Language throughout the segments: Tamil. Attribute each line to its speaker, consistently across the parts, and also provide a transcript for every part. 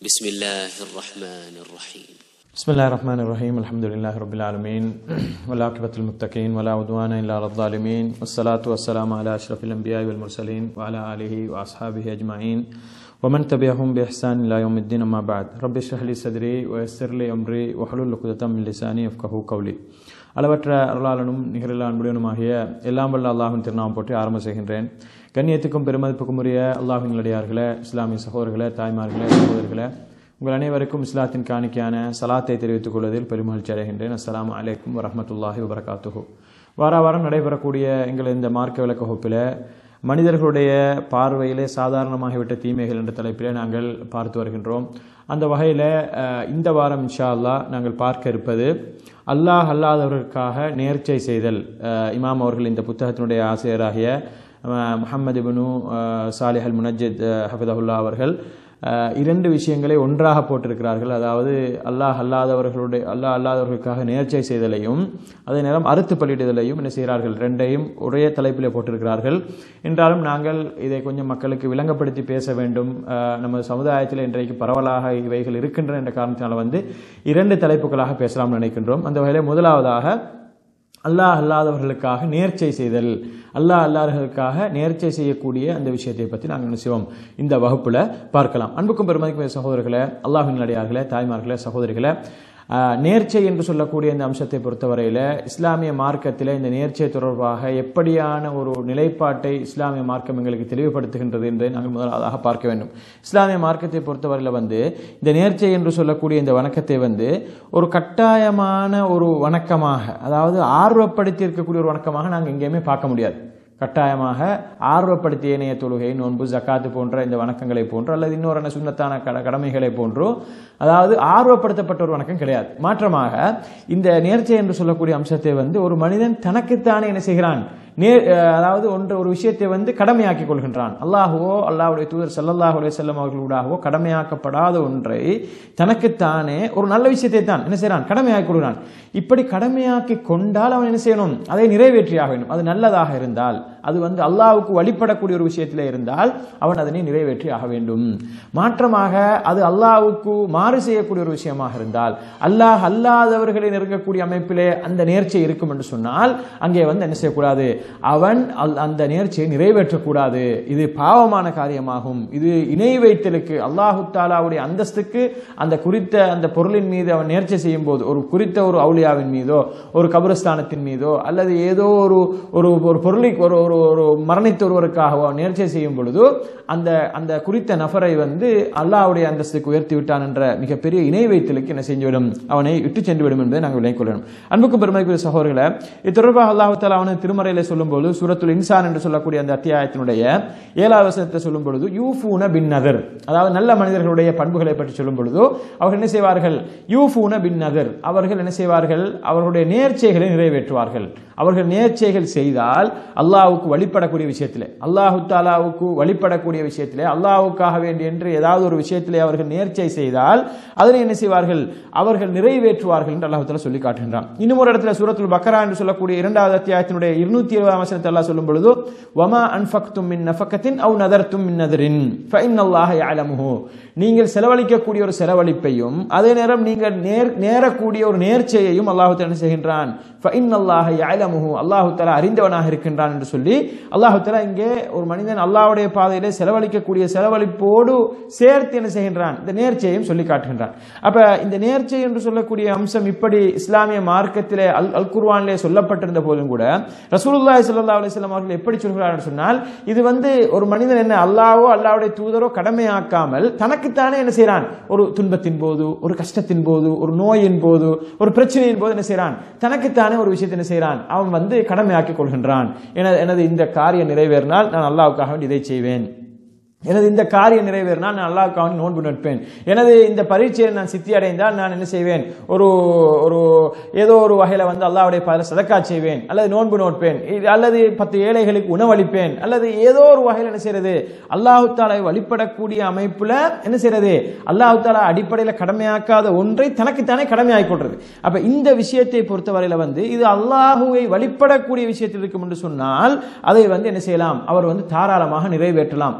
Speaker 1: بسم الله الرحمن الرحيم
Speaker 2: بسم الله الرحمن الرحيم الحمد لله رب العالمين والعاقبة للمتقين ولا عدوان إلا على الظالمين والصلاة والسلام على أشرف الأنبياء والمرسلين وعلى آله وأصحابه أجمعين ومن تبعهم بإحسان إلى يوم الدين أما بعد رب اشرح لي صدري ويسر لي أمري واحلل عقدة من لساني يفقهوا قولي அளவற்ற அருளாளனும் நிகரில்லா அன்புடனுமாகிய எல்லாம் வல்ல அல்லாஹின் திருநாமம் போட்டு ஆரம்ப செய்கின்றேன் கண்ணியத்துக்கும் பெருமதிப்புக்கும் உரிய அல்லாஹின் அடியார்களே இஸ்லாமிய சகோதரர்களே தாய்மார்களே சகோதரர்களே உங்கள் அனைவருக்கும் இஸ்லாத்தின் காணிக்கையான சலாத்தை தெரிவித்துக் கொள்வதில் பெருமகிழ்ச்சி அடைகின்றேன் அஸ்ஸலாமு அலைக்கும் வரஹமத்துல்லாஹி வபரகாத்துஹு வார வாரம் நடைபெறக்கூடிய எங்கள் இந்த மார்க்க விளக்க வகுப்பில் மனிதர்களுடைய பார்வையிலே சாதாரணமாகிவிட்ட தீமைகள் என்ற தலைப்பிலே நாங்கள் பார்த்து வருகின்றோம் அந்த வகையில் இந்த வாரம் இன்ஷா அல்லாஹ் நாங்கள் பார்க்க இருப்பது அல்லாஹ் அல்லாதவர்களுக்காக நேர்ச்சை செய்தல் அஹ், இமாம் அவர்கள் இந்த புத்தகத்தினுடைய ஆசிரியராகிய அஹ், முஹம்மது இப்னு அஹ், சாலிஹ் அல் முனஜித் அஹ், ஹஃபிதஹுல்லா அவர்கள் அஹ், இரண்டு விஷயங்களை ஒன்றாக போட்டிருக்கிறார்கள் அதாவது அல்லாஹ் அல்லாதவர்களுடைய அல்லாஹ் அல்லாதவர்களுக்காக நேர்ச்சை செய்தலையும் அதே நேரம் அறுத்து பலியிடுதலையும் என்ன செய்கிறார்கள் ரெண்டையும் ஒரே தலைப்பிலே போட்டிருக்கிறார்கள் என்றாலும் நாங்கள் இதை கொஞ்சம் மக்களுக்கு விளங்கப்படுத்தி பேச வேண்டும் அஹ், நமது சமுதாயத்தில் இன்றைக்கு பரவலாக இவைகள் இருக்கின்றன என்ற காரணத்தினால வந்து இரண்டு தலைப்புகளாக பேசலாம் நினைக்கின்றோம் அந்த வகையில் முதலாவதாக அல்லாஹ் அல்லாதவர்களுக்காக நேர்ச்சை செய்தல் அல்லாஹ் அல்லாதவர்களுக்காக நேர்ச்சை செய்யக்கூடிய அந்த விஷயத்தை பற்றி நாங்கள் என்ன செய்வோம் இந்த வகுப்புல பார்க்கலாம் அன்புக்கும் பெருமதிக்கும் சகோதரர்களே அல்லாஹின் அடியார்களே தாய்மார்களே சகோதரிகளே ஆஹ், நேர்ச்சை என்று சொல்லக்கூடிய இந்த அம்சத்தை பொறுத்தவரையில் இஸ்லாமிய மார்க்கத்தில் இந்த நேர்ச்சை தொடர்பாக எப்படியான ஒரு நிலைப்பாட்டை இஸ்லாமிய மார்க்கம் எங்களுக்கு தெளிவுபடுத்துகின்றது என்பதை நாங்கள் முதலாவதாக பார்க்க வேண்டும் இஸ்லாமிய மார்க்கத்தை பொறுத்தவரையில் வந்து இந்த நேர்ச்சை என்று சொல்லக்கூடிய இந்த வணக்கத்தை வந்து ஒரு கட்டாயமான ஒரு வணக்கமாக அதாவது ஆர்வப்படுத்தி இருக்கக்கூடிய ஒரு வணக்கமாக நாங்கள் எங்கேயுமே பார்க்க முடியாது கட்டாயமாக ஆர்வப்படுத்திய இணைய தொழுகை நோன்பு ஜக்காத்து போன்ற இந்த வணக்கங்களை போன்று அல்லது இன்னொரு என்ன சுண்ணத்தான கட கடமைகளை போன்றோ அதாவது ஆர்வப்படுத்தப்பட்ட ஒரு வணக்கம் கிடையாது மாற்றமாக இந்த நேர்ச்சை என்று சொல்லக்கூடிய அம்சத்தை வந்து ஒரு மனிதன் தனக்குத்தானே என்ன செய்கிறான் நேர் அஹ், அதாவது ஒன்று ஒரு விஷயத்தை வந்து கடமையாக்கிக் கொள்கின்றான் அல்லாஹுவோ அல்லாஹ்வுடைய தூதர் ஸல்லல்லாஹு அலைஹி வஸல்லம் அவர்களூடாகவோ கடமையாக்கப்படாத ஒன்றை தனக்குத்தானே ஒரு நல்ல விஷயத்தை தான் என்ன செய்கிறான் கடமையாக்கி கொள்கிறான் இப்படி கடமையாக்கி கொண்டால் அவன் என்ன செய்யணும் அதை நிறைவேற்றியாக வேண்டும் அது நல்லதாக இருந்தால் அது வந்து அல்லாஹ்வுக்கு வழிபடக்கூடிய ஒரு விஷயத்திலே இருந்தால் அவன் அதனை நிறைவேற்றி ஆக வேண்டும் மாற்றமாக அது அல்லாஹ்வுக்கு மாறு செய்யக்கூடிய ஒரு விஷயமாக இருந்தால் அல்லாஹ் அல்லாதவர்களை நெருங்கக்கூடிய அமைப்பிலே அந்த நேர்ச்சை இருக்கும் என்று சொன்னால் அங்கே வந்து என்ன செய்யக்கூடாது அவன் அல்- அந்த நேர்ச்சியை நிறைவேற்றக்கூடாது இது பாவமான காரியமாகும் இது இணை வைத்தலுக்கு அல்லாஹு தாலாவுடைய அந்தஸ்துக்கு அந்த குறித்த அந்த பொருளின் மீது அவன் நேர்ச்சை செய்யும் போது ஒரு குறித்த ஒரு அவுலியாவின் மீதோ ஒரு கபரஸ்தானத்தின் மீதோ அல்லது ஏதோ ஒரு ஒரு ஒரு பொருளுக்கு ஒரு ஒரு ஒரு மரணித்த ஒருவருக்காகவோ அவன் நேர்ச்சை செய்யும் பொழுது அந்த அந்த குறித்த நபரை வந்து அல்லாஹ்வுடைய அந்தஸ்துக்கு உயர்த்தி விட்டான் என்ற மிகப்பெரிய இணை வைத்தலுக்கு என்ன செஞ்சுவிடும் அவனை விட்டு சென்று விடும் என்பதை நாங்கள் விளங்கிக் கொள்ளணும் அன்புக்கு பெருமைக்குரிய சகோதரர்களை இது தொடர்பாக அல்லாஹு தாலா அவனை திருமறையில சொல்லும்போது சூரத்துல் இன்சான் என்று சொல்லக்கூடிய அந்த அத்தியாயத்தினுடைய ஏழாவது வசனத்தை சொல்லும் பொழுது யூஃபூன பின் நதர் அதாவது நல்ல மனிதர்களுடைய பண்புகளை பற்றி சொல்லும் பொழுது அவர்கள் என்ன செய்வார்கள் யூஃபூன பின் நதர் அவர்கள் என்ன செய்வார்கள் அவர்களுடைய நேர்ச்சைகளை நிறைவேற்றுவார்கள் அவர்கள் நேர்ச்சைகள் செய்தால் அல்லாஹ்வுக்கு வழிபடக்கூடிய விஷயத்திலே அல்லாஹு தாலாவுக்கு வழிபடக்கூடிய விஷயத்திலே அல்லாஹ்வுக்காக வேண்டி என்று ஏதாவது ஒரு விஷயத்திலே அவர்கள் நேர்ச்சை செய்தால் அதனை என்ன செய்வார்கள் அவர்கள் நிறைவேற்றுவார்கள் என்று அல்லாஹ் தாலா சொல்லி காட்டுகின்றான் இன்னும் ஒரு இடத்துல சூரத்துல் பக்கரா என்று சொல்லக்கூடிய இரண்டாவது அத்தியாயத்தினுடைய இருநூத்தி இருபதாம் வசனத்தை அல்லாஹ் சொல்லும் பொழுது வமா அன்ஃபக்தும் மின் நஃபக்கத்தின் அவ் நதர்த்தும் மின் நதரின் ஃபைன்னல்லாஹ யஅலமுஹு நீங்கள் செலவழிக்கக்கூடிய ஒரு செலவழிப்பையும் அதே நேரம் நீங்கள் நேர் நேரக்கூடிய ஒரு நேர்ச்சையையும் அல்லாஹு தாலா என்ன செய்கின்றான் ஃபைன்னல்லாஹ யஅலமுஹு அல்லாஹு தாலா அறிந்தவனாக இருக்கின்றான் என்று சொல்லி அல்லாஹு தாலா இங்கே ஒரு மனிதன் அல்லாஹ்வுடைய பாதையிலே செலவழிக்கக்கூடிய செலவழிப்போடு சேர்த்து என்ன செய்கின்றான் இந்த நேர்ச்சையையும் சொல்லி காட்டுகின்றான் அப்ப இந்த நேர்ச்சை என்று சொல்லக்கூடிய அம்சம் இப்படி இஸ்லாமிய மார்க்கத்திலே அல் அல் குர்ஆனிலே சொல்லப்பட்டிருந்த போதும் கூட ரசூலுல்லாஹி ஸல்லல்லாஹு அலைஹி வஸல்லம் அவர்கள் எப்படி சொல்கிறார் என்று சொன்னால் இது வந்து ஒரு மனிதன் என்ன அல்லாஹ்வோ அல்லாஹ்வுடைய தூதரோ கடமையாக்காமல் தனக்குத்தானே என்ன செய்றான் ஒரு துன்பத்தின் போது ஒரு கஷ்டத்தின் போது ஒரு நோயின் போது ஒரு பிரச்சனையின் போது என்ன செய்றான் தனக்குத்தானே ஒரு விஷயத்தை என்ன செய்றான் அவன் வந்து கடமையாக்கிக் கொள்கின்றான் எனது எனது இந்த காரியம் நிறைவேறினால் நான் அல்லாஹ்வுக்காக வேண்டி இதை செய்வேன் எனது இந்த காரியம் நிறைவேறினால் நான் அல்லாஹ்வுக்காக வேண்டி நோன்பு நிற்பேன் எனது இந்த பரீட்சையில் நான் சித்தி அடைந்தால் நான் என்ன செய்வேன் ஒரு ஒரு ஏதோ ஒரு வகையில் வந்து அல்லாஹ்வுடைய பாதையில் சதக்கா செய்வேன் அல்லது நோன்பு நோட்பேன் இது அல்லது பத்து ஏழைகளுக்கு உணவளிப்பேன் அல்லது ஏதோ ஒரு வகையில் என்ன செய்யறது அல்லாஹு தாலை வழிபடக்கூடிய அமைப்புல என்ன செய்யறது அல்லாஹு தாலா அடிப்படையில் கடமையாக்காத ஒன்றை தனக்குத்தானே கடமையாக்கிக் கொள்றது அப்ப இந்த விஷயத்தை பொறுத்தவரையில வந்து இது அல்லாஹுவை வழிபடக்கூடிய விஷயத்தில் இருக்கும் என்று சொன்னால் அதை வந்து என்ன செய்யலாம் அவர் வந்து தாராளமாக நிறைவேற்றலாம் அந்த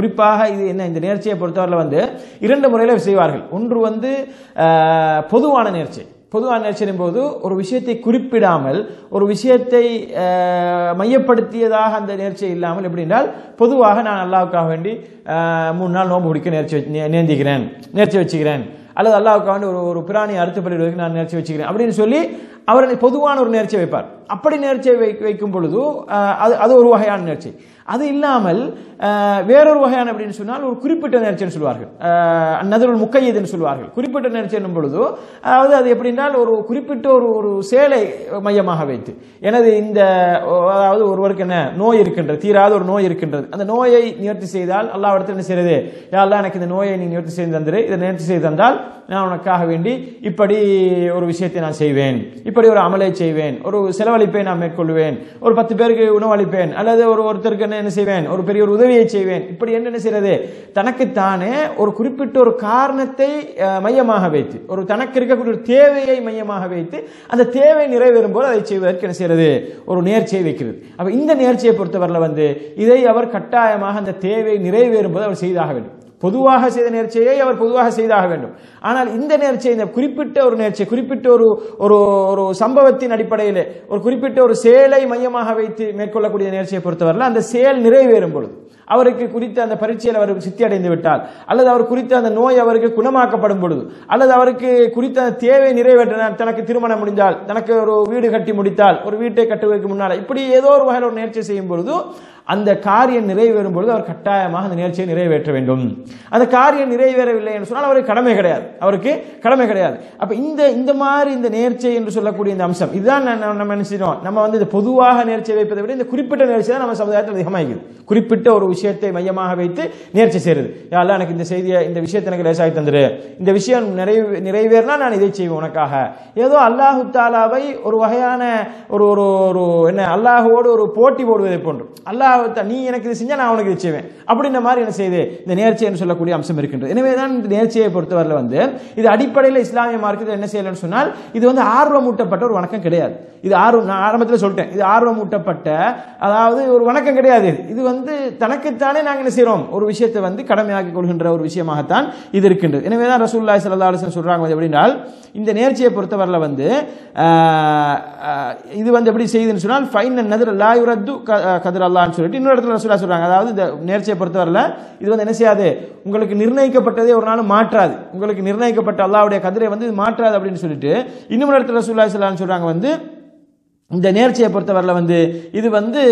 Speaker 2: குறிப்பாக இது என்ன இந்த நேர்ச்சியை பொறுத்தவரையில் வந்து இரண்டு முறையில் செய்வார்கள் ஒன்று வந்து அஹ், பொதுவான நேர்ச்சை பொதுவான நேர்ச்சியின் போது ஒரு விஷயத்தை குறிப்பிடாமல் ஒரு விஷயத்தை அஹ், மையப்படுத்தியதாக அந்த நேர்ச்சை இல்லாமல் எப்படி என்றால் பொதுவாக நான் அல்லாவுக்காக வேண்டி அஹ், மூணு நாள் நோன்பு பிடிக்க நேர்ச்சி வச்சு- நே- நேர்ந்திக்கிறேன் நேர்ச்சி வச்சுக்கிறேன் அல்லது அல்லாவுக்காக வேண்டி ஒரு ஒரு பிராணி அறுத்து பலிடுவதற்கு நான் நேர்ச்சி வச்சுக்கிறேன் அப்படின்னு சொல்லி அவர் பொதுவான ஒரு நேர்ச்சி வைப்பார் அப்படி நேர்ச்சியை வை வைக்கும் பொழுது அஹ், அது அது ஒரு வகையான நேர்ச்சி அது இல்லாமல் அஹ், வேறொரு வகையான அப்படின்னு சொன்னால் ஒரு குறிப்பிட்ட நேர்ச்சின்னு சொல்வார்கள் நதருள் முக்கையதுன்னு சொல்வார்கள் குறிப்பிட்ட நேர்ச்சி என்னும் பொழுது அதாவது அது எப்படின்னால் ஒரு குறிப்பிட்ட ஒரு ஒரு சேலை மையமாக வைத்து எனது இந்த அதாவது ஒருவருக்கு என்ன நோய் இருக்கின்றது தீராத ஒரு நோய் இருக்கின்றது அந்த நோயை நிவர்த்தி செய்தால் அல்லாவிடத்தில் என்ன செய்யறது யா அல்லாஹ் எனக்கு இந்த நோயை நீ நிவர்த்தி செய்து தந்துரு இதை நிவர்த்தி செய்து தந்தால் நான் உனக்காக வேண்டி இப்படி ஒரு விஷயத்தை நான் செய்வேன் இப்படி ஒரு அமலை செய்வேன் ஒரு செலவழிப்பை நான் மேற்கொள்வேன் ஒரு பத்து பேருக்கு உணவளிப்பேன் அல்லது ஒரு ஒருத்தருக்கு என்ன என்ன செய்வேன் ஒரு பெரிய ஒரு உதவியை செய்வேன் இப்படி என்ன செய்யறது தனக்குத்தானே ஒரு குறிப்பிட்ட ஒரு காரணத்தை அஹ், மையமாக வைத்து ஒரு தனக்கு இருக்கக்கூடிய ஒரு தேவையை மையமாக வைத்து அந்த தேவை நிறைவேறும் போது அதை செய்வதற்கு என்ன செய்யறது ஒரு நேர்ச்சியை வைக்கிறது அப்ப இந்த நேர்ச்சியை பொறுத்தவரையில் வந்து இதை அவர் கட்டாயமாக அந்த தேவை நிறைவேறும் போது அவர் செய்தாக வேண்டும் பொதுவாக செய்த நேர்ச்சியை அவர் பொதுவாக செய்தாக வேண்டும் ஆனால் இந்த நேர்ச்சியை இந்த குறிப்பிட்ட ஒரு நேர்ச்சி குறிப்பிட்ட ஒரு ஒரு ஒரு சம்பவத்தின் அடிப்படையில் ஒரு குறிப்பிட்ட ஒரு செயலை மையமாக வைத்து மேற்கொள்ளக்கூடிய நேர்ச்சியை பொறுத்தவரையில் அந்த செயல் நிறைவேறும் பொழுது அவருக்கு குறித்த அந்த பரீட்சையில் அவர் சித்தி அடைந்து விட்டால் அல்லது அவர் குறித்த அந்த நோய் அவருக்கு குணமாக்கப்படும் பொழுது அல்லது அவருக்கு குறித்த அந்த தேவை நிறைவேற்ற தனக்கு திருமணம் முடிந்தால் தனக்கு ஒரு வீடு கட்டி முடித்தால் ஒரு வீட்டை கட்டுவதற்கு முன்னால் இப்படி ஏதோ ஒரு வகையில் ஒரு நேர்ச்சி செய்யும் பொழுது அந்த காரியம் நிறைவேறும் பொழுது அவர் கட்டாயமாக அந்த நேர்ச்சியை நிறைவேற்ற வேண்டும் அந்த காரியம் நிறைவேறவில்லை என்று சொன்னால் அவருக்கு கடமை கிடையாது அவருக்கு கடமை கிடையாது அப்ப இந்த இந்த மாதிரி இந்த நேர்ச்சை என்று சொல்லக்கூடிய இந்த அம்சம் இதுதான் நான் நம்ம- நம்ம என்ன செய்யறோம் நம்ம வந்து இந்த பொதுவாக நேர்ச்சை வைப்பதை விட இந்த குறிப்பிட்ட நேர்ச்சி தான் நம்ம சமுதாயத்தில் அதிகமாகிறது குறிப்பிட்ட ஒரு விஷயத்தை மையமாக வைத்து நேர்ச்சி செய்யறது யாரெல்லாம் எனக்கு இந்த செய்தியை இந்த விஷயத்தை எனக்கு லேசாகி தந்துரு இந்த விஷயம் நிறைவே நிறைவேறினா நான் இதை செய்வேன் உனக்காக ஏதோ அல்லாஹு தாலாவை ஒரு வகையான ஒரு ஒரு ஒரு என்ன அல்லாஹுவோடு ஒரு போட்டி போடுவதை போன்று அல்லாஹ் தா- நீ எனக்கு இது செஞ்சா நான் உனக்கு இது செய்வேன் அப்படின்ற மாதிரி என்ன செய்யுது இந்த நேர்ச்சி என்று சொல்லக்கூடிய அம்சம் இருக்கின்றது எனவே தான் இந்த நேர்ச்சியை பொறுத்தவரையில் வந்து இது அடிப்படையில் இஸ்லாமிய மார்க்கத்தில் என்ன செய்யலன்னு சொன்னால் இது வந்து ஆர்வமூட்டப்பட்ட ஒரு வணக்கம் கிடையாது இது ஆர்வம் நான் ஆரம்பத்தில் சொல்லிட்டேன் இது ஆர்வமூட்டப்பட்ட அதாவது ஒரு வணக்கம் கிடையாது இது. இது வந்து தனக்குத்தானே நாங்கள் என்ன செய்றோம் ஒரு விஷயத்தை வந்து கடமையாக்கி கொள்கின்ற ஒரு விஷயமாகத்தான் இது இருக்கின்றது எனவே தான் ரசூல்லாய் சல்லா அலிஸ்லாம் சொல்றாங்க வந்து எப்படின்னால் இந்த நேர்ச்சியை பொறுத்தவரையில் வந்து ஆஹ், ஆஹ், இது வந்து எப்படி செய்யுதுன்னு சொன்னால் ஃபைன் நதர் லா யுரத்து கதிர் அல்லான்னு சொல்லிட்டு இன்னொரு இடத்துல ரசூலா சொல்றாங்க அதாவது இந்த நேர்ச்சியை பொறுத்தவரையில் இது வந்து என்ன செய்யாது உங்களுக்கு நிர்ணயிக்கப்பட்டதே ஒரு நாள் மாற்றாது உங்களுக்கு நிர்ணயிக்கப்பட்ட அல்லாவுடைய கதிரை வந்து இது மாற்றாது அப்படின்னு சொல்லிட்டு இன்னொரு இடத்துல ரசூல்லா சல்லான்னு சொல்றாங்க வந்து இந்த நேர்ச்சியை பொறுத்தவரையில் வந்து இது வந்து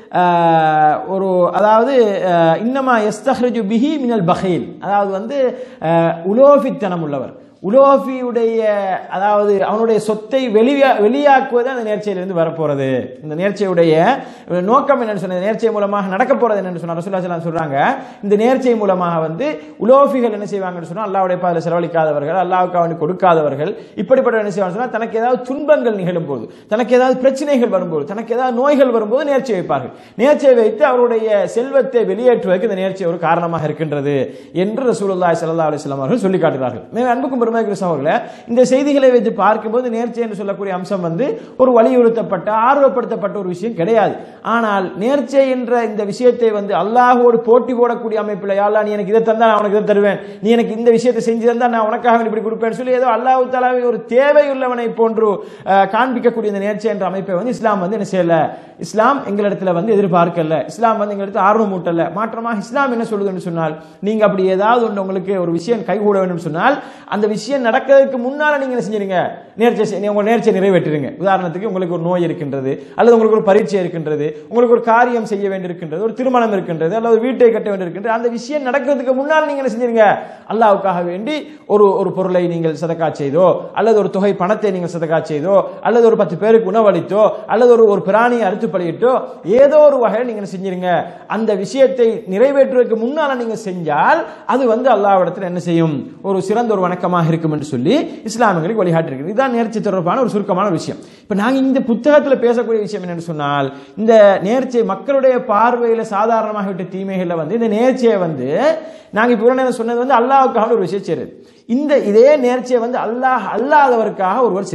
Speaker 2: ஆஹ், ஒரு அதாவது ஆஹ், இன்னமா எஸ்தஹ்ரஜு பிஹி மினல் பஹீல் அதாவது வந்து ஆஹ், உலோபித்தனம் உள்ளவர் உலோபியுடைய அதாவது அவனுடைய சொத்தை வெளியா வெளியாக்குவது அந்த நேர்ச்சையிலிருந்து வரப்போறது இந்த நேர்ச்சையுடைய நோக்கம் என்னன்னு சொன்ன நேர்ச்சை மூலமாக நடக்க போறது என்னன்னு சொன்னா ரசூலுல்லாஹி ஸல்லல்லாஹு அலைஹி வஸல்லம் சொல்றாங்க இந்த நேர்ச்சை மூலமாக வந்து உலோபிகள் என்ன செய்வாங்கன்னு சொன்னா அல்லாஹ்வுடைய பாதையில் செலவழிக்காதவர்கள் அல்லாஹ்வுக்கு அவனுக்கு கொடுக்காதவர்கள் இப்படிப்பட்ட என்ன செய்வாங்க சொன்னா தனக்கு ஏதாவது துன்பங்கள் நிகழும் போது தனக்கு ஏதாவது பிரச்சனைகள் வரும்போது தனக்கு ஏதாவது நோய்கள் வரும்போது நேர்ச்சி வைப்பார்கள் நேர்ச்சியை வைத்து அவருடைய செல்வத்தை வெளியேற்றுவதற்கு இந்த நேர்ச்சி ஒரு காரணமாக இருக்கின்றது என்று ரசூலுல்லாஹி ஸல்லல்லாஹு அலைஹி வஸல்லம் அவர்கள் சொல்லி காட்டுகிறார்கள் மேலும் அன்புக்கும் பெருமைக்குரிய சகோதரர்களே இந்த செய்திகளை வைத்து பார்க்கும்போது நேர்ச்சி என்று சொல்லக்கூடிய அம்சம் வந்து ஒரு வலியுறுத்தப்பட்ட ஆர்வப்படுத்தப்பட்ட ஒரு விஷயம் கிடையாது ஆனால் நேர்ச்சை என்ற இந்த விஷயத்தை வந்து அல்லாஹோடு போட்டி போடக்கூடிய அமைப்பில் யாழ்லா நீ எனக்கு இதை தந்தா நான் உனக்கு இதை தருவேன் நீ எனக்கு இந்த விஷயத்தை செஞ்சு தந்தா நான் உனக்காக இப்படி கொடுப்பேன்னு சொல்லி ஏதோ அல்லாஹ் தாலாவை ஒரு தேவையுள்ளவனை போன்று அஹ், காண்பிக்கக்கூடிய இந்த நேர்ச்சி என்ற அமைப்பை வந்து இஸ்லாம் வந்து என்ன செய்யல இஸ்லாம் எங்களிடத்துல வந்து எதிர்பார்க்கல இஸ்லாம் வந்து எங்களிடத்துல ஆர்வம் ஊட்டல மாற்றமாக இஸ்லாம் என்ன சொல்லுதுன்னு சொன்னால் நீங்க அப்படி ஏதாவது ஒன்று உங்களுக்கு ஒரு விஷயம் கைகூட வேண்டும் சொன்னால் அந்த விஷயம் நடக்கிறதுக்கு முன்னால நீங்க என்ன செஞ்சிருங்க நேர்ச்சி செய்- உங்க நேர்ச்சியை நிறைவேற்றுங்க உதாரணத்துக்கு உங்களுக்கு ஒரு நோய் இருக்கின்றது அல்லது உங்களுக்கு ஒரு பரீட்சை இருக்கின்றது உங்களுக்கு ஒரு காரியம் செய்ய வேண்டியிருக்கின்றது ஒரு திருமணம் இருக்கின்றது அல்லது ஒரு வீட்டை கட்ட வேண்டியிருக்கின்றது அந்த விஷயம் நடக்கிறதுக்கு முன்னால் நீங்க என்ன செஞ்சிருங்க அல்லாஹ்வுக்காக வேண்டி ஒரு ஒரு பொருளை நீங்கள் சதக்கா செய்தோ அல்லது ஒரு தொகை பணத்தை நீங்கள் சதக்கா செய்தோ அல்லது ஒரு பத்து பேருக்கு உணவளித்தோ அல்லது ஒரு ஒரு பிராணியை அறுத்து பலியிட்டோ ஏதோ ஒரு வகையில் நீங்க என்ன செஞ்சிருங்க அந்த விஷயத்தை நிறைவேற்றுவதற்கு முன்னால நீங்க செஞ்சால் அது வந்து அல்லாஹ்விடத்தில் என்ன செய்யும் ஒரு சிறந்த ஒரு வணக்கமாக இருக்கும் என்று சொல்லி இஸ்லாமியர்களுக்கு வழிகாட்டிருக்கு இதுதான் நேர்ச்சி தொடர்பான ஒரு சுருக்கமான ஒரு விஷயம் இப்ப நாங்க இந்த புத்தகத்தில் பேசக்கூடிய விஷயம் என்னன்னு சொன்னால் இந்த நேர்ச்சை மக்களுடைய பார்வையில சாதாரணமாக விட்ட தீமைகள்ல வந்து இந்த நேர்ச்சியை வந்து நாங்க இப்ப இவ்வளவு நேரம் சொன்னது வந்து அல்லாஹ்வுக்காக ஒரு விஷயம் செய்யறது இந்த இதே நேர்ச்சியை வந்து அல்லாஹ் அல்லாதவருக்காக ஒருவர் செய்றார்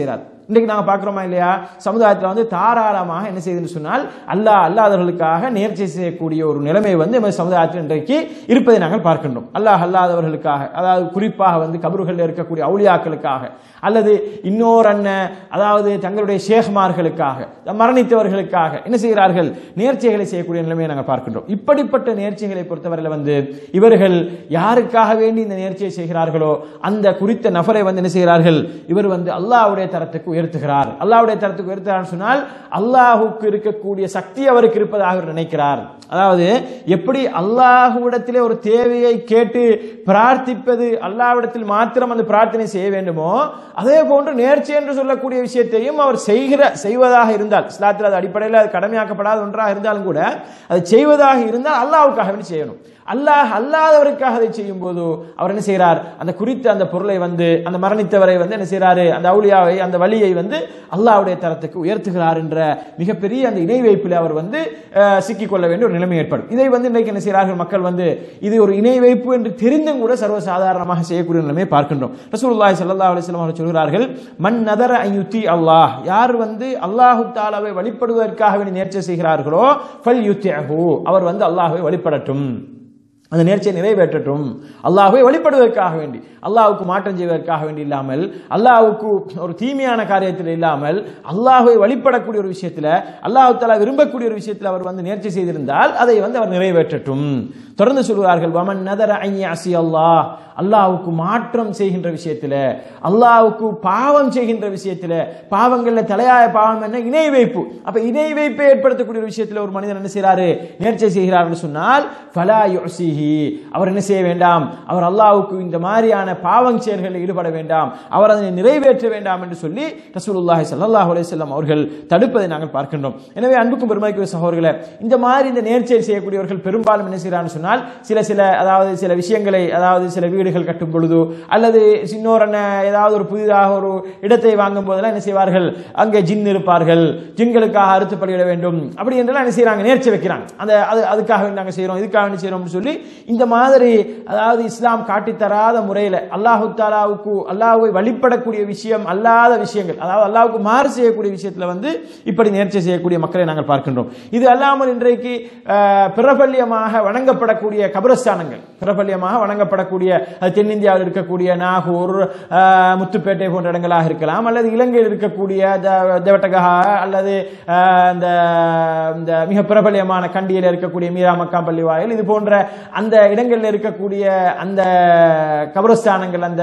Speaker 2: இன்றைக்கு நாங்க பார்க்கிறோமா இல்லையா சமுதாயத்தில் வந்து தாராளமாக என்ன செய்யுதுன்னு சொன்னால் அல்லாஹ் அல்லாதவர்களுக்காக நேர்ச்சி செய்யக்கூடிய ஒரு நிலைமை வந்து நம்ம சமுதாயத்தில் இன்றைக்கு இருப்பதை நாங்கள் பார்க்கின்றோம் அல்லாஹ் அல்லாதவர்களுக்காக அதாவது குறிப்பாக வந்து கபறுகளில் இருக்கக்கூடிய அவுளியாக்களுக்காக அல்லது இன்னொரு அண்ணன் அதாவது தங்களுடைய ஷேக்மார்களுக்காக மரணித்தவர்களுக்காக என்ன செய்கிறார்கள் நேர்ச்சிகளை செய்யக்கூடிய நிலைமையை நாங்கள் பார்க்கின்றோம் இப்படிப்பட்ட நேர்ச்சிகளை பொறுத்தவரையில் வந்து இவர்கள் யாருக்காக வேண்டி இந்த நேர்ச்சியை செய்கிறார்களோ அந்த குறித்த நபரை வந்து என்ன செய்கிறார்கள் இவர் வந்து அல்லாஹ்வுடைய தரத்துக்கு உயர்த்துகிறார் அல்லாஹ்வுடைய தரத்துக்கு உயர்த்துகிறார் சொன்னால் அல்லாஹுக்கு இருக்கக்கூடிய சக்தி அவருக்கு இருப்பதாக அவர் நினைக்கிறார் அதாவது எப்படி அல்லாஹுவிடத்திலே ஒரு தேவையை கேட்டு பிரார்த்திப்பது அல்லாஹ்விடத்தில் மாத்திரம் அந்த பிரார்த்தனை செய்ய வேண்டுமோ அதே போன்று நேர்ச்சி என்று சொல்லக்கூடிய விஷயத்தையும் அவர் செய்கிற செய்வதாக இருந்தால் இஸ்லாத்தில் அது அடிப்படையில் அது கடமையாக்கப்படாத ஒன்றாக இருந்தாலும் கூட அதை செய்வதாக இருந்தால் அல்லாஹ்வுக்காக வேண்டி செய்யணும் அல்லாஹ் அல்லாதவருக்காக அதை செய்யும் போது அவர் என்ன செய்கிறார் அந்த குறித்த அந்த பொருளை வந்து அந்த மரணித்தவரை வந்து என்ன செய்கிறாரு அந்த அவுளியாவை அந்த வழியை வந்து அல்லாஹ்வுடைய தரத்துக்கு உயர்த்துகிறார் என்ற மிகப்பெரிய அந்த இணை வைப்பில் அவர் வந்து அஹ், சிக்கிக்கொள்ள வேண்டிய ஒரு நிலைமை ஏற்படும் இதை வந்து இன்றைக்கு என்ன செய்கிறார்கள் மக்கள் வந்து இது ஒரு இணை வைப்பு என்று தெரிந்தும் கூட சர்வசாதாரணமாக செய்யக்கூடிய நிலைமையை பார்க்கின்றோம் ரசூலுல்லாஹி ஸல்லல்லாஹு அலைஹி வஸல்லம் அவர்கள் சொல்கிறார்கள் மன் நதர அயுத்தி அல்லாஹ் யார் வந்து அல்லாஹு தாலாவை வழிபடுவதற்காக வேண்டி நேர்ச்சி செய்கிறார்களோ ஃபல் யுத்தியஹு அவர் வந்து அல்லாஹ்வை வழிபடட்டும் அந்த நேர்ச்சியை நிறைவேற்றட்டும் அல்லாஹ்வை வழிபடுவதற்காக வேண்டி அல்லாஹ்வுக்கு மாற்றம் செய்வதற்காக வேண்டி இல்லாமல் அல்லாஹ்வுக்கு ஒரு தீமையான காரியத்தில் இல்லாமல் அல்லாஹ்வை வழிபடக்கூடிய ஒரு விஷயத்தில் அல்லாஹ் தஆலா விரும்பக்கூடிய ஒரு விஷயத்தில் அவர் வந்து நேர்ச்சி செய்திருந்தால் அதை வந்து அவர் நிறைவேற்றட்டும் தொடர்ந்து சொல்கிறார்கள் வமன் நதர ஐயாசி அல்லாஹ் அல்லாஹ்வுக்கு மாற்றம் செய்கின்ற விஷயத்தில் அல்லாஹ்வுக்கு பாவம் செய்கின்ற விஷயத்தில் பாவங்கள்ல தலையாய பாவம் என்ன இணை வைப்பு அப்ப இணை வைப்பை ஏற்படுத்தக்கூடிய ஒரு விஷயத்தில் ஒரு மனிதன் என்ன செய்கிறாரு நேர்ச்சை செய்கிறார் என்று சொன்னால் ஃபலா யுசிஹி அவர் என்ன செய்ய வேண்டாம் அவர் அல்லாஹ்வுக்கு இந்த மாதிரியான பாவம் செயல்களில் ஈடுபட வேண்டாம் அவர் அதனை நிறைவேற்ற வேண்டாம் என்று சொல்லி ரசூலுல்லாஹி ஸல்லல்லாஹு அலைஹி வஸல்லம் அவர்கள் தடுப்பதை நாங்கள் பார்க்கின்றோம் எனவே அன்புக்கும் பெருமைக்குரிய சகோதரர்களே இந்த மாதிரி இந்த நேர்ச்சை செய்யக்கூடியவர்கள் பெரும்பாலும் என்ன செய்கிறான்னு சொன்னால் சில சில அதாவது சில விஷயங்களை அதாவது சில வீடுகள் கட்டும் பொழுதோ அல்லது இன்னொரு அண்ணன் ஏதாவது ஒரு புதிதாக ஒரு இடத்தை வாங்கும் போதெல்லாம் என்ன செய்வார்கள் அங்கே ஜின் இருப்பார்கள் ஜின்களுக்காக அறுத்து பலியிட வேண்டும் அப்படி என்றெல்லாம் என்ன செய்றாங்க நேர்ச்சி வைக்கிறாங்க அந்த அது அதுக்காக வேண்டி நாங்கள் செய்கிறோம் இதுக்காக வேண்டி செய்கிறோம்னு சொல்லி இந்த மாதிரி அதாவது இஸ்லாம் காட்டித் தராத முறையில் அல்லாஹு தாலாவுக்கு அல்லாஹ்வை வழிபடக்கூடிய விஷயம் அல்லாத விஷயங்கள் அதாவது அல்லாஹ்வுக்கு மாறு செய்யக்கூடிய விஷயத்தில் வந்து இப்படி நேர்ச்சி செய்யக்கூடிய மக்களை நாங்கள் பார்க்கின்றோம் இது அல்லாமல் இன்றைக்கு அஹ், பிரபல்யமாக வணங்கப்படக்கூடிய கபிரஸ்தானங்கள் பிரபல்யமாக வணங்கப்படக்கூடிய அது தென்னிந்தியாவில் இருக்கக்கூடிய நாகூர் அஹ், முத்துப்பேட்டை போன்ற இடங்களாக இருக்கலாம் அல்லது இலங்கையில் இருக்கக்கூடிய த- தேவட்டகா அல்லது அஹ், இந்த இந்த மிக பிரபல்யமான கண்டியில் இருக்கக்கூடிய மீரா மக்கா பள்ளி வாயில் இது போன்ற அந்த இடங்களில் இருக்கக்கூடிய அந்த கபரஸ்தானங்கள் அந்த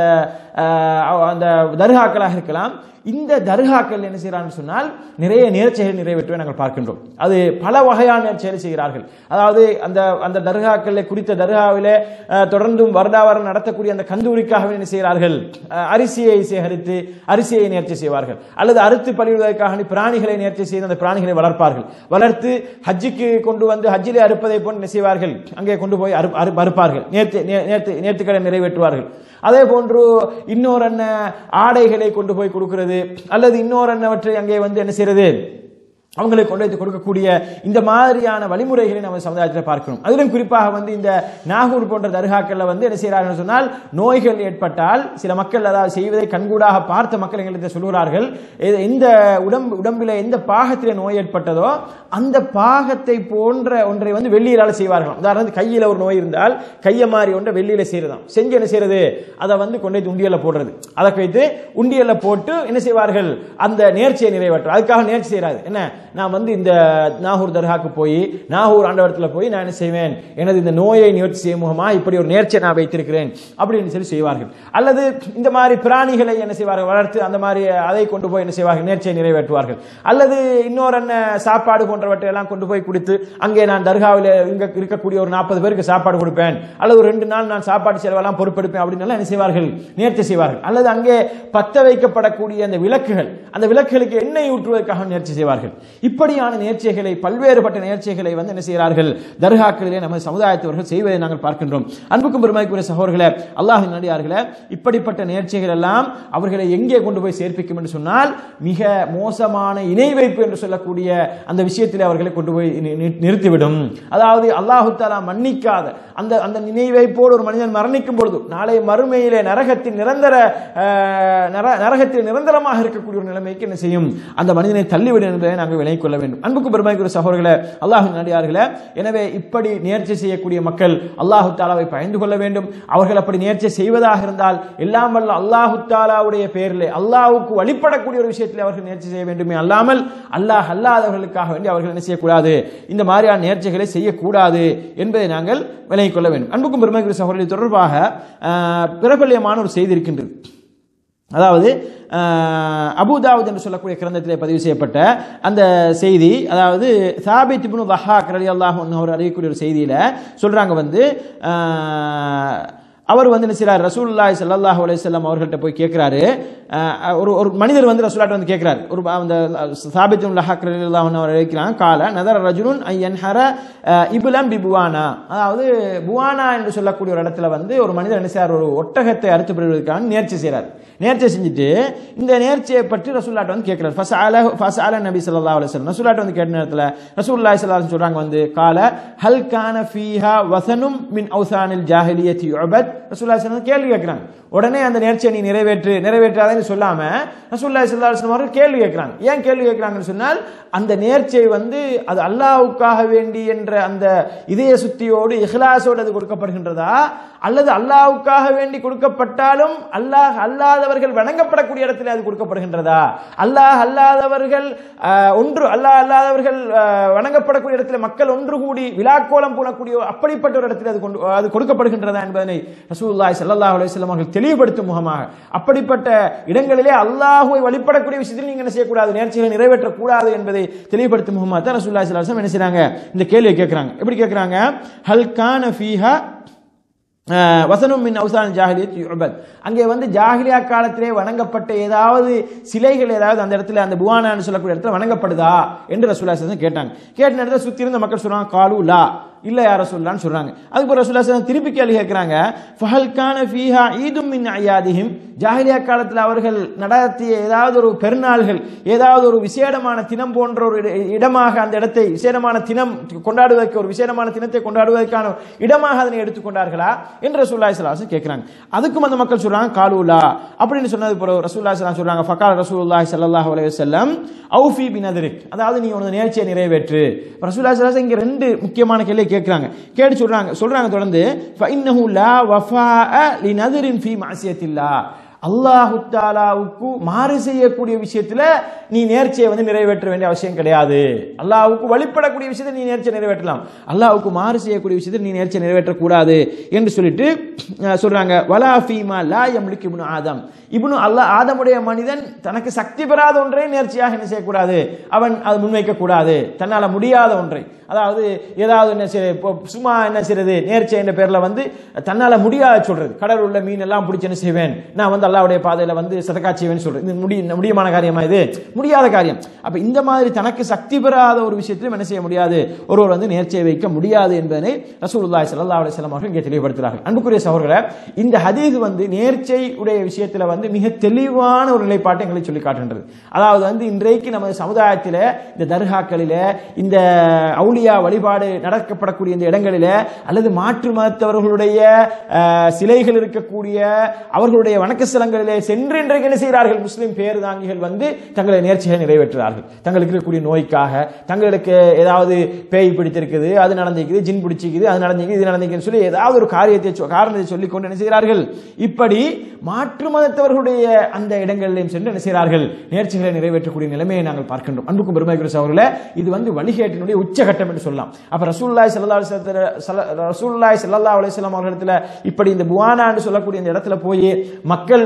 Speaker 2: அஹ், அந்த தர்காக்களாக இருக்கலாம் இந்த தர்காக்கள் என்ன செய்கிறான்னு சொன்னால் நிறைய நேர்ச்சைகள் நிறைவேற்றுவதை நாங்கள் பார்க்கின்றோம் அது பல வகையான நேர்ச்சைகளை செய்கிறார்கள் அதாவது அந்த அந்த தர்காக்களில் குறித்த தர்காவிலே அஹ், தொடர்ந்தும் வருடா வருடம் நடத்தக்கூடிய அந்த கந்தூரிக்காக என்ன செய்கிறார்கள் அஹ், அரிசியை சேகரித்து அரிசியை நேர்ச்சி செய்வார்கள் அல்லது அறுத்து பலியிடுவதற்காக வேண்டி பிராணிகளை நேர்ச்சி செய்து அந்த பிராணிகளை வளர்ப்பார்கள் வளர்த்து ஹஜ்ஜுக்கு கொண்டு வந்து ஹஜ்ஜிலே அறுப்பதை போன்று என்ன செய்வார்கள் அங்கே கொண்டு போய் அறு அறு- அறுப்பார்கள் நேர்த்து நே- நேர்த்து நேர்த்துக்களை நிறைவேற்றுவார்கள் அதே போன்று இன்னொரு அண்ணன் ஆடைகளை கொண்டு போய் கொடுக்கிறது அல்லது இன்னொரு அண்ணவற்றை அங்கே வந்து என்ன செய்யறது அவங்களுக்கு கொண்டு வந்து கொடுக்கக்கூடிய இந்த மாதிரியான வழிமுறைகளை நம்ம சமுதாயத்தில் பார்க்கணும் அதிலும் குறிப்பாக வந்து இந்த நாகூர் போன்ற தர்காக்கள்ல வந்து என்ன செய்கிறார்கள் சொன்னால் நோய்கள் ஏற்பட்டால் சில மக்கள் அதாவது செய்வதை கண்கூடாக பார்த்த மக்கள் எங்களுக்கு சொல்கிறார்கள் இது- எந்த உடம்பு உடம்பில் எந்த பாகத்திலே நோய் ஏற்பட்டதோ அந்த பாகத்தை போன்ற ஒன்றை வந்து வெள்ளியிலால செய்வார்கள் உதாரணத்துக்கு கையில் ஒரு நோய் இருந்தால் கையை மாதிரி ஒன்றை வெள்ளியில செய்யறதாம் செஞ்சு என்ன செய்யறது அதை வந்து கொண்டு போய் உண்டியல்ல போடுறது அதை வைத்து உண்டியல்ல போட்டு என்ன செய்வார்கள் அந்த நேர்ச்சியை நிறைவேற்ற அதுக்காக நேர்ச்சி செய்யறாரு என்ன நான் வந்து இந்த நாகூர் தர்காக்கு போய் நாகூர் ஆண்டவரத்தில் போய் நான் என்ன செய்வேன் எனது இந்த நோயை நிவர்த்தி செய்யும் முகமா இப்படி ஒரு நேர்ச்சியை நான் வைத்திருக்கிறேன் அப்படின்னு சொல்லி செய்வார்கள் அல்லது இந்த மாதிரி பிராணிகளை என்ன செய்வார்கள் வளர்த்து அந்த மாதிரி அதை கொண்டு போய் என்ன செய்வார்கள் நேர்ச்சியை நிறைவேற்றுவார்கள் அல்லது இன்னொரு என்ன சாப்பாடு போன்றவற்றை எல்லாம் கொண்டு போய் கொடுத்து அங்கே நான் தர்காவில் இங்க இருக்கக்கூடிய ஒரு நாற்பது பேருக்கு சாப்பாடு கொடுப்பேன் அல்லது ஒரு ரெண்டு நாள் நான் சாப்பாடு செலவெல்லாம் பொறுப்பெடுப்பேன் அப்படின்னு எல்லாம் என்ன செய்வார்கள் நேர்ச்சி செய்வார்கள் அல்லது அங்கே பத்த வைக்கப்படக்கூடிய அந்த விளக்குகள் அந்த விளக்குகளுக்கு எண்ணெய் ஊற்றுவதற்காக நேர்ச்சி செய்வார்கள் இப்படியான நேர்ச்சைகளை பல்வேறுபட்ட நேர்ச்சைகளை வந்து என்ன செய்கிறார்கள் தர்காக்களிலே நமது சமுதாயத்தவர்கள் செய்வதை நாங்கள் பார்க்கின்றோம் அன்புக்கும் பெருமைக்குரிய சகோதரர்களே அல்லாஹின் நடிகார்களே இப்படிப்பட்ட நேர்ச்சைகள் எல்லாம் அவர்களை எங்கே கொண்டு போய் சேர்ப்பிக்கும் என்று சொன்னால் மிக மோசமான இணை வைப்பு என்று சொல்லக்கூடிய அந்த விஷயத்தில் அவர்களை கொண்டு போய் நி- நி- நிறுத்திவிடும் அதாவது அல்லாஹு தாலா மன்னிக்காத அந்த அந்த நினைவைப்போடு ஒரு மனிதன் மரணிக்கும் பொழுது நாளை மறுமையிலே நரகத்தில் நிரந்தர அஹ், நர- நரகத்தில் நிரந்தரமாக இருக்கக்கூடிய ஒரு நிலைமைக்கு என்ன செய்யும் அந்த மனிதனை தள்ளிவிடும் என்பதை நாங்கள் விலகிக் கொள்ள வேண்டும் அன்புக்கு பெருமைக்குரிய சகோதரர்களே அல்லாஹின் நடிகார்களே எனவே இப்படி நேர்ச்சி செய்யக்கூடிய மக்கள் அல்லாஹு தாலாவை பயந்து கொள்ள வேண்டும் அவர்கள் அப்படி நேர்ச்சி செய்வதாக இருந்தால் எல்லாம் வல்ல அல்லாஹு தாலாவுடைய பெயரிலே அல்லாஹ்வுக்கு வழிபடக்கூடிய ஒரு விஷயத்தில் அவர்கள் நேர்ச்சி செய்ய வேண்டுமே அல்லாமல் அல்லாஹ் அல்லாதவர்களுக்காக வேண்டி அவர்கள் என்ன செய்யக்கூடாது இந்த மாதிரியான நேர்ச்சிகளை செய்யக்கூடாது என்பதை நாங்கள் விலகிக் கொள்ள வேண்டும் அன்புக்கும் பெருமைக்குரிய சகோதரி தொடர்பாக ஆஹ், பிரபல்யமான ஒரு செய்தி இருக்கின்றது அதாவது அஹ், அபூதாவுத் என்று சொல்லக்கூடிய கிரந்தத்திலே பதிவு செய்யப்பட்ட அந்த செய்தி அதாவது சாபித் இப்னு வஹாக் ரலியல்லாஹு அன்ஹு அவர் அறியக்கூடிய ஒரு செய்தியில சொல்றாங்க வந்து அஹ், அவர் வந்து என்ன செய்றார் ரசூலுல்லாஹி ஸல்லல்லாஹு அலைஹி வஸல்லம் அவர்கள்ட்ட போய் கேட்கிறாரு அஹ், ஒரு ஒரு மனிதர் வந்து ரசூலாட்ட வந்து கேட்கிறார் ஒரு அந்த சாபித் இப்னு வஹாக் ரலியல்லாஹு அன்ஹு அவர் இருக்கிறாங்க கால நதர ரஜுலுன் ஐ யன்ஹர அஹ், இப்லம் பி புவானா அதாவது புவானா என்று சொல்லக்கூடிய ஒரு இடத்துல வந்து ஒரு மனிதர் என்ன செய்றார் ஒரு ஒட்டகத்தை அறுத்து பெறுவதற்கான நேர்ச்சி செய்றார் நேர்ச்சி செஞ்சுட்டு இந்த நேர்ச்சியை பற்றி ரசூல்லாட்ட வந்து கேட்கிறார் ஃபஸ் அல ஃபஸ் அல நபி ஸல்லல்லாஹு அலைஹி வஸல்லம் ரசூல்லாட்ட வந்து கேட்ட நேரத்தில் ரசூலுல்லாஹி ஸல்லல்லாஹு அலைஹி சொல்றாங்க வந்து கால ஹல் கான ஃபீஹா வசனும் மின் அவுசானில் ஜாஹிலியத்தி யுபத் ரசூலுல்லாஹி ஸல்லல்லாஹு அலைஹி கேள்வி கேட்கிறாங்க உடனே அந்த நேர்ச்சியை நீ நிறைவேற்று நிறைவேற்றாதேன்னு சொல்லாம ரசூலுல்லாஹி ஸல்லல்லாஹு அலைஹி வஸல்லம் அவர்கள் கேள்வி கேட்கிறாங்க ஏன் கேள்வி கேட்கிறாங்கன்னு சொன்னால் அந்த நேர்ச்சை வந்து அது அல்லாஹ்வுக்காக வேண்டி என்ற அந்த இதய சுத்தியோடு இஹ்லாஸோடு அது கொடுக்கப்படுகின்றதா அல்லது அல்லாஹ்வுக்காக வேண்டி கொடுக்கப்பட்டாலும் அல்லாஹ் அல்லாதவர்கள் வணங்கப்படக்கூடிய இடத்துல அது கொடுக்கப்படுகின்றதா அல்லாஹ் அல்லாதவர்கள் ஆஹ், ஒன்று அல்லாஹ் அல்லாதவர்கள் ஆஹ், வணங்கப்படக்கூடிய இடத்துல மக்கள் ஒன்று கூடி விழாக்கோலம் பூணக்கூடிய அப்படிப்பட்ட ஒரு இடத்துல அது கொண்டு அது கொடுக்கப்படுகின்றதா என்பதனை ரசூலுல்லாஹி ஸல்லல்லாஹு அலைஹி வஸல்லம் அவர்கள் தெளிவுபடுத்தும் முகமாக அப்படிப்பட்ட இடங்களிலே அல்லாஹ்வை வழிபடக்கூடிய விஷயத்தில் நீங்க என்ன செய்யக்கூடாது நேர்ச்சிகளை நிறைவேற்றக்கூடாது என்பதை தெளிவுபடுத்தும் முகமாக தான் ரசூலுல்லாஹி ஸல்லல்லாஹு அலைஹி வஸல்லம் என்ன செய்றாங்க இந்த கேள்வியை கேட்கறாங்க எப்படி கேட்கறாங்க ஹல் கான ஃபீஹா அஹ், வசனும் மின் அவுசான் ஜாஹிலியத் யுபத் அங்கே வந்து ஜாஹிலியா காலத்திலே வணங்கப்பட்ட ஏதாவது சிலைகள் ஏதாவது அந்த இடத்துல அந்த புவானான்னு சொல்லக்கூடிய இடத்துல வணங்கப்படுதா என்று ரசூல்லா ஸல்லல்லாஹு அலைஹி வஸல்லம் கேட்டாங்க கேட்ட நேரத்தில் சுத்தி இருந்த மக்கள் சொல்றாங்க காலு லா இல்ல யார சொல்லலான்னு சொல்றாங்க அதுக்கு பிறகு ரசூல்லா ஸல்லல்லாஹு அலைஹி வஸல்லம் திருப்பி கேள்வி கேட்கறாங்க ஃபஹல் கான ஃபீஹா ஈதும் மின் அயாதிஹிம் ஜாஹிலியா காலத்தில் அவர்கள் நடத்திய ஏதாவது ஒரு பெருநாள்கள் ஏதாவது ஒரு விசேடமான தினம் போன்ற ஒரு இட- இடமாக அந்த இடத்தை விசேடமான தினம் கொண்டாடுவதற்கு ஒரு விசேடமான தினத்தை கொண்டாடுவதற்கான இடமாக அதனை எடுத்துக்கொண்டார்களா என்று ரசூல்லாய் சலாசம் கேட்கிறாங்க அதுக்கும் அந்த மக்கள் சொல்றாங்க காலூலா அப்படின்னு சொன்னது பிறகு ரசூல்லாய் சலாம் சொல்றாங்க ஃபகால் ரசூலுல்லாஹி ஸல்லல்லாஹு அலைஹி வஸல்லம் ஔஃபி பினதரிக் அதாவது நீ உனது நேர்ச்சியை நிறைவேற்று ரசூல்லாய் சலாசம் இங்க ரெண்டு முக்கியமான கேள்வியை கேட்கிறாங்க கேட்டு சொல்றாங்க சொல்றாங்க தொடர்ந்து ஃபஇன்னஹு லா வஃபாஅ லினதரின் ஃபீ மஅசியத்தில்லாஹ் அல்லாஹு தாலாவுக்கு மாறு செய்யக்கூடிய விஷயத்துல நீ நேர்ச்சியை வந்து நிறைவேற்ற வேண்டிய அவசியம் கிடையாது அல்லாஹ்வுக்கு வழிபடக்கூடிய விஷயத்தை நீ நேர்ச்சியை நிறைவேற்றலாம் அல்லாஹ்வுக்கு மாறு செய்யக்கூடிய விஷயத்தில் நீ நேர்ச்சியை நிறைவேற்றக்கூடாது என்று சொல்லிட்டு அஹ், சொல்றாங்க வலா ஃபீமா லா யம்லிக் இப்னு ஆதம் இப்னு அல்லாஹ் ஆதமுடைய மனிதன் தனக்கு சக்தி பெறாத ஒன்றை நேர்ச்சியாக என்ன செய்யக்கூடாது அவன் அது முன்வைக்க கூடாது தன்னால முடியாத ஒன்றை அதாவது ஏதாவது என்ன செய்ய இப்போ சும்மா என்ன செய்யறது நேர்ச்சி என்ற பேர்ல வந்து தன்னால முடியாத சொல்றது கடல் உள்ள மீன் எல்லாம் பிடிச்சி என்ன செய்வேன் நான் வந்து அல்லாவுடைய பாதையில வந்து சதக்கா செய்வேன் சொல்றது இது முடி முடியுமான காரியமா இது முடியாத காரியம் அப்ப இந்த மாதிரி தனக்கு சக்தி பெறாத ஒரு விஷயத்திலும் என்ன செய்ய முடியாது ஒருவர் வந்து நேர்ச்சியை வைக்க முடியாது என்பதனை ரசூலுல்லாஹி ஸல்லல்லாஹு அலைஹி வஸல்லம் அவர்கள் இங்கே தெளிவுபடுத்துகிறார்கள் அன்புக்குரிய சகோதரர்களே இந்த ஹதீஸ் வந்து நேர்ச்சை உடைய விஷயத்துல வந்து மிக தெளிவான ஒரு நிலைப்பாட்டை எங்களை சொல்லி காட்டுகின்றது அதாவது வந்து இன்றைக்கு நமது சமுதாயத்தில் இந்த தர்காக்களில இந்த அவுலியா வழிபாடு நடக்கப்படக்கூடிய இந்த இடங்களில அல்லது மாற்று மதத்தவர்களுடைய அஹ், சிலைகள் இருக்கக்கூடிய அவர்களுடைய வணக்க ஸ்தலங்களிலே சென்று இன்றைக்கு என்ன செய்கிறார்கள் முஸ்லிம் பேருதாங்கிகள் வந்து தங்களை நேர்ச்சிகளை நிறைவேற்றுகிறார்கள் தங்களுக்கு இருக்கக்கூடிய நோய்க்காக தங்களுக்கு ஏதாவது பேய் பிடித்திருக்குது அது நடந்திருக்குது ஜின் பிடிச்சிக்குது அது நடந்திருக்குது இது நடந்திருக்குன்னு சொல்லி ஏதாவது ஒரு காரியத்தை சொ- காரணத்தை சொல்லிக் கொண்டு என்ன செய்கிறார்கள் இப்படி மாற்று மதத்தவர்களுடைய அந்த இடங்களிலும் சென்று என்ன செய்கிறார்கள் நேர்ச்சிகளை நிறைவேற்றக்கூடிய நிலைமையை நாங்கள் பார்க்கின்றோம் அன்புக்கும் பெருமைக்குரிய சகோதரர்களே இது வந்து வழிகேட்டினுடைய உச்சகட்டம் என்று சொல்லலாம் அப்ப ரசூலுல்லாஹி ஸல்லல்லாஹு அலைஹி வஸல்லம் சல- ரசூலுல்லாஹி ஸல்லல்லாஹு அலைஹி வஸல்லம் அவர்களிடத்துல இப்படி இந்த புவானா என்று சொல்லக்கூடிய இந்த இடத்துல போய் மக்கள்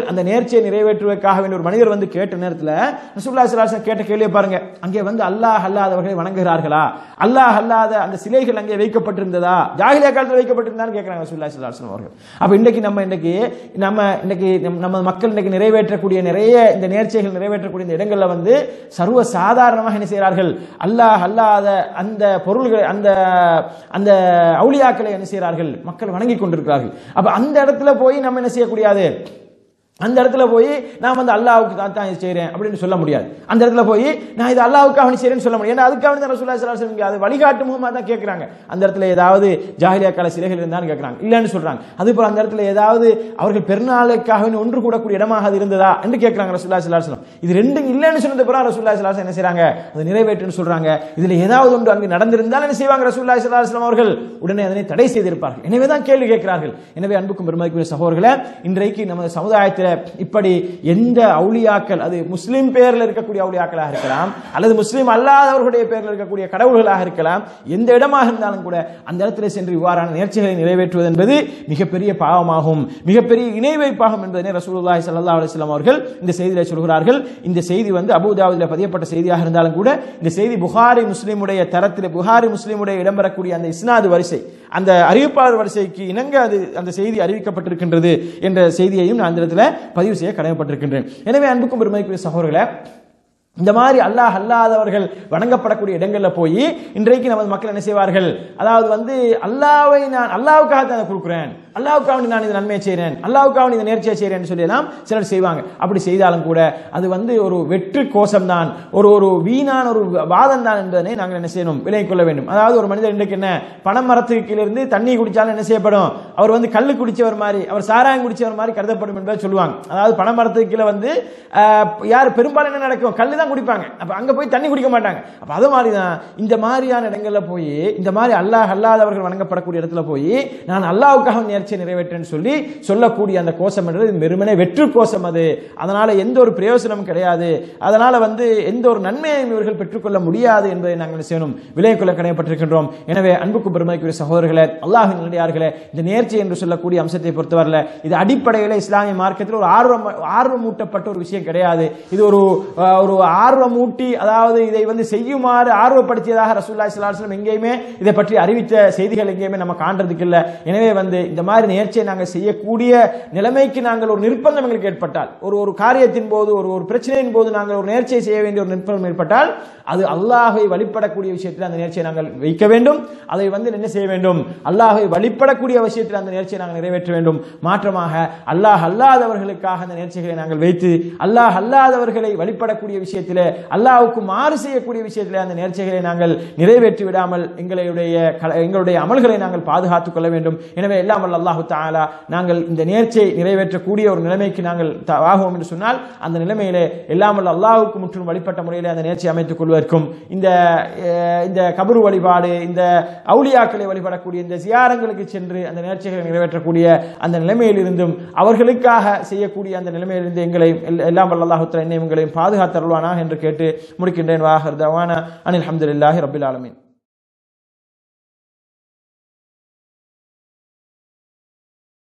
Speaker 2: அந்த நேர்ச்சியை நிறைவேற்றுவதற்காக வேண்டிய ஒரு மனிதர் வந்து கேட்ட நேரத்தில் ரசூல்லா ஸல்லல்லாஹு கேட்ட கேள்வியை பாருங்க அங்கே வந்து அல்லாஹ் அல்லாதவர்களை வணங்குகிறார்களா அல்லாஹ் அல்லாத அந்த சிலைகள் அங்கே வைக்கப்பட்டிருந்ததா ஜாகிலியா காலத்தில் வைக்கப்பட்டிருந்தான்னு கேட்கிறாங்க ரசூல்லா ஸல்லல்லாஹு அலைஹி அவர்கள் அப்ப இன்னைக்கு நம்ம இன்னைக்கு நம்ம இன்னைக்கு நம்ம- நம்ம மக்கள் இன்னைக்கு நிறைவேற்றக்கூடிய நிறைய இந்த நேர்ச்சைகள் நிறைவேற்றக்கூடிய இந்த இடங்கள்ல வந்து சர்வ சாதாரணமாக என்ன செய்கிறார்கள் அல்லாஹ் அல்லாத அந்த பொருள்கள் அந்த அந்த அவுலியாக்களை என்ன செய்கிறார்கள் மக்கள் வணங்கி கொண்டிருக்கிறார்கள் அப்ப அந்த இடத்துல போய் நம்ம என்ன செய்யக்கூடாது அந்த இடத்துல போய் நான் வந்து அல்லாவுக்கு தான் தான் இது செய்கிறேன் அப்படின்னு சொல்ல முடியாது அந்த இடத்துல போய் நான் இது அல்லாவுக்காக வேண்டி செய்கிறேன்னு சொல்ல முடியாது ஏன்னா அதுக்காக வேண்டி தான் ரசூலுல்லாஹி ஸல்லல்லாஹு அலைஹி வஸல்லம் அது வழிகாட்டு முகமாக தான் கேட்குறாங்க அந்த இடத்துல ஏதாவது ஜாஹிலியா கால சிலைகள் இருந்தான்னு கேட்குறாங்க இல்லைன்னு சொல்றாங்க அது போல அந்த இடத்துல ஏதாவது அவர்கள் பெருநாளுக்காக வேண்டி ஒன்று கூடக்கூடிய இடமாக அது இருந்ததா என்று கேட்குறாங்க ரசூலுல்லாஹி ஸல்லல்லாஹு அலைஹி வஸல்லம் இது ரெண்டும் இல்லைன்னு சொன்னது பிறகு ரசூலுல்லாஹி ஸல்லல்லாஹு அலைஹி வஸல்லம் என்ன செய்றாங்க அது நிறைவேற்றுன்னு சொல்றாங்க இதுல ஏதாவது ஒன்று அங்கு நடந்திருந்தால் என்ன செய்வாங்க ரசூலுல்லாஹி ஸல்லல்லாஹு அலைஹி வஸல்லம் அவர்கள் உடனே அதனை தடை செய்திருப்பார்கள் எனவே தான் கேள்வி கேட்கிறார்கள் எனவே அன்புக்கும் பெருமதிக்குரிய சகோதரர்களே இன்றைக்கு நமது சமுதாயத்தில் இப்படி எந்த அவுலியாக்கள் அது முஸ்லிம் பேர்ல இருக்கக்கூடிய அவுலியாக்களாக இருக்கலாம் அல்லது முஸ்லிம் அல்லாதவர்களுடைய பேர்ல இருக்கக்கூடிய கடவுள்களாக இருக்கலாம் எந்த இடமாக இருந்தாலும் கூட அந்த இடத்துல சென்று இவ்வாறான நேர்ச்சிகளை நிறைவேற்றுவது என்பது மிகப்பெரிய பாவமாகும் மிகப்பெரிய இணை வைப்பாகும் என்பதனை ரசூலுல்லாஹி ஸல்லல்லாஹு அலைஹி வஸல்லம் அவர்கள் இந்த செய்தியில சொல்கிறார்கள் இந்த செய்தி வந்து அபூதாவுதில் பதியப்பட்ட செய்தியாக இருந்தாலும் கூட இந்த செய்தி புகாரி முஸ்லிமுடைய தரத்தில் புகாரி முஸ்லிமுடைய இடம்பெறக்கூடிய அந்த இஸ்னாது வரிசை அந்த அறிவிப்பாளர் வரிசைக்கு இணங்க அது அந்த செய்தி அறிவிக்கப்பட்டிருக்கின்றது என்ற செய்தியையும் நான் அந்த இடத்துல பதிவு செய்ய கடமைப்பட்டிருக்கின்றேன் எனவே அன்புக்கும் பெருமைக்குரிய சகோதரர்களே இந்த மாதிரி அல்லாஹ் அல்லாதவர்கள் வணங்கப்படக்கூடிய இடங்கள்ல போய் இன்றைக்கு நமது மக்கள் என்ன செய்வார்கள் அதாவது வந்து அல்லாவை நான் அல்லாவுக்காக தான் அதை கொடுக்குறேன் அல்லாவுக்காக நான் இந்த நன்மையை செய்கிறேன் அல்லாவுக்காக இந்த நேர்ச்சியை செய்கிறேன்னு சொல்லி எல்லாம் சிலர் செய்வாங்க அப்படி செய்தாலும் கூட அது வந்து ஒரு வெற்று கோஷம் தான் ஒரு ஒரு வீணான ஒரு வாதம் தான் என்பதனை நாங்கள் என்ன செய்யணும் விலை கொள்ள வேண்டும் அதாவது ஒரு மனிதர் இன்றைக்கு என்ன பணம் மரத்துக்கு கீழே இருந்து தண்ணி குடிச்சாலும் என்ன செய்யப்படும் அவர் வந்து கல்லு குடிச்சவர் மாதிரி அவர் சாராயம் குடிச்சவர் மாதிரி கருதப்படும் என்பதை சொல்லுவாங்க அதாவது பணம் மரத்துக்கு கீழே வந்து ஆஹ், யார் பெரும்பாலும் என்ன நடக்கும் கல்லு தான் குடிப்பாங்க அப்ப அங்க போய் தண்ணி குடிக்க மாட்டாங்க அப்ப அது மாதிரி தான் இந்த மாதிரியான இடங்கள்ல போய் இந்த மாதிரி அல்லாஹ் அல்லாதவர்கள் வணங்கப்படக்கூடிய இடத்துல போய் நான் அல்லாவுக்காக நேர்ச்சியை நிறைவேற்றேன்னு சொல்லி சொல்லக்கூடிய அந்த கோஷம் என்றது வெறுமனே வெற்று கோஷம் அது அதனால எந்த ஒரு பிரயோசனமும் கிடையாது அதனால வந்து எந்த ஒரு நன்மையையும் இவர்கள் பெற்றுக்கொள்ள முடியாது என்பதை நாங்கள் என்ன செய்யணும் விலை கொள்ள கடமைப்பட்டிருக்கின்றோம் எனவே அன்புக்கு பெருமைக்குரிய சகோதரர்களே அல்லாஹின் நல்லடியார்களே இந்த நேர்ச்சி என்று சொல்லக்கூடிய அம்சத்தை பொறுத்தவரையில் இது அடிப்படையில் இஸ்லாமிய மார்க்கத்தில் ஒரு ஆர்வம் ஆர்வமூட்டப்பட்ட ஒரு விஷயம் கிடையாது இது ஒரு அஹ், ஒரு ஆர்வமூட்டி அதாவது இதை வந்து செய்யுமாறு ஆர்வப்படுத்தியதாக ரசூல்லா இஸ்லாம் எங்கேயுமே இதை பற்றி அறிவித்த செய்திகள் எங்கேயுமே நம்ம காண்றதுக்கு இல்லை எனவே வந்து இந்த மாதிரி நேர்ச்சியை நாங்கள் செய்யக்கூடிய நிலைமைக்கு நாங்கள் ஒரு நிர்பந்தம் எங்களுக்கு ஏற்பட்டால் ஒரு ஒரு காரியத்தின் போது ஒரு ஒரு பிரச்சனையின் போது நாங்கள் ஒரு நேர்ச்சியை செய்ய வேண்டிய ஒரு நிர்பந்தம் ஏற்பட்டால் அது அல்லாஹை வழிபடக்கூடிய விஷயத்தில் அந்த நேர்ச்சியை நாங்கள் வைக்க வேண்டும் அதை வந்து என்ன செய்ய வேண்டும் அல்லாஹை வழிபடக்கூடிய விஷயத்தில் அந்த நேர்ச்சியை நாங்கள் நிறைவேற்ற வேண்டும் மாற்றமாக அல்லாஹ் அல்லாதவர்களுக்காக அந்த நேர்ச்சிகளை நாங்கள் வைத்து அல்லாஹ் அல்லாதவர்களை வழிபடக்கூடிய விஷயத்தில் அல்லாஹ்வுக்கு மாறு செய்யக்கூடிய விஷயத்தில் அந்த நேர்ச்சிகளை நாங்கள் நிறைவேற்றி விடாமல் எங்களுடைய கல- எங்களுடைய அமல்களை நாங்கள் பாதுகாத்துக் கொள்ள வேண்டும் எனவே எல்லாம் வல்ல அல்லாஹு தாலா நாங்கள் இந்த நேர்ச்சியை நிறைவேற்றக்கூடிய ஒரு நிலைமைக்கு நாங்கள் த- ஆகுவோம் என்று சொன்னால் அந்த நிலைமையிலே எல்லாம் வல்ல அல்லாஹ்வுக்கு முற்றும் வழிபட்ட முறையில் அந்த நேர்ச்சியை அமைத்துக் கொள்வதற்கும் இந்த அஹ், இந்த கபரு வழிபாடு இந்த அவுலியாக்களை வழிபடக்கூடிய இந்த சியாரங்களுக்கு சென்று அந்த நேர்ச்சிகளை நிறைவேற்றக்கூடிய அந்த நிலைமையில் இருந்தும் அவர்களுக்காக செய்யக்கூடிய அந்த நிலைமையிலிருந்து எங்களை எல்- எல்லாம் வல்ல அல்லாஹு தஆலா என்னையும் உங்களையும் பாதுகாத்தருள்வானாக என்று கேட்டு முடிக்கின்றேன் வாஹர் தவானா அனில் அஹமதுல்லாஹி ரபில் ஆலமீன்